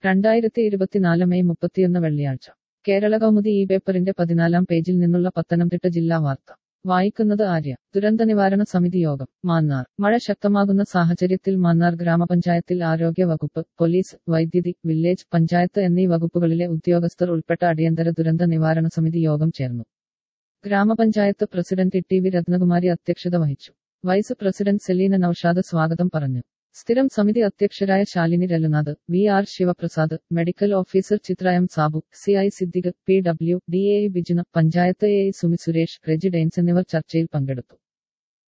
രണ്ടായിരത്തി ഇരുപത്തിനാല് മെയ് മുപ്പത്തിയൊന്ന് വെള്ളിയാഴ്ച കേരള കൗമുദി ഈ പേപ്പറിന്റെ പതിനാലാം പേജിൽ നിന്നുള്ള പത്തനംതിട്ട ജില്ലാ വാർത്ത വായിക്കുന്നത് ആര്യ ദുരന്ത നിവാരണ സമിതി യോഗം മാന്നാർ മഴ ശക്തമാകുന്ന സാഹചര്യത്തിൽ മാന്നാർ ഗ്രാമപഞ്ചായത്തിൽ ആരോഗ്യ വകുപ്പ് പോലീസ് വൈദ്യുതി വില്ലേജ് പഞ്ചായത്ത് എന്നീ വകുപ്പുകളിലെ ഉദ്യോഗസ്ഥർ ഉൾപ്പെട്ട അടിയന്തര ദുരന്ത നിവാരണ സമിതി യോഗം ചേർന്നു ഗ്രാമപഞ്ചായത്ത് പ്രസിഡന്റ് ടി വി രത്നകുമാരി അധ്യക്ഷത വഹിച്ചു വൈസ് പ്രസിഡന്റ് സെലീന നൌഷാദ് സ്വാഗതം പറഞ്ഞു സ്ഥിരം സമിതി അധ്യക്ഷരായ Shalini Raghunath V R Sivaprasad medical officer Chithra M Sabu C I Siddique P W D A Bijuna panchayat A Sumi Suresh Reji Deins എന്നിവർ ചർച്ചയിൽ പങ്കെടുത്തു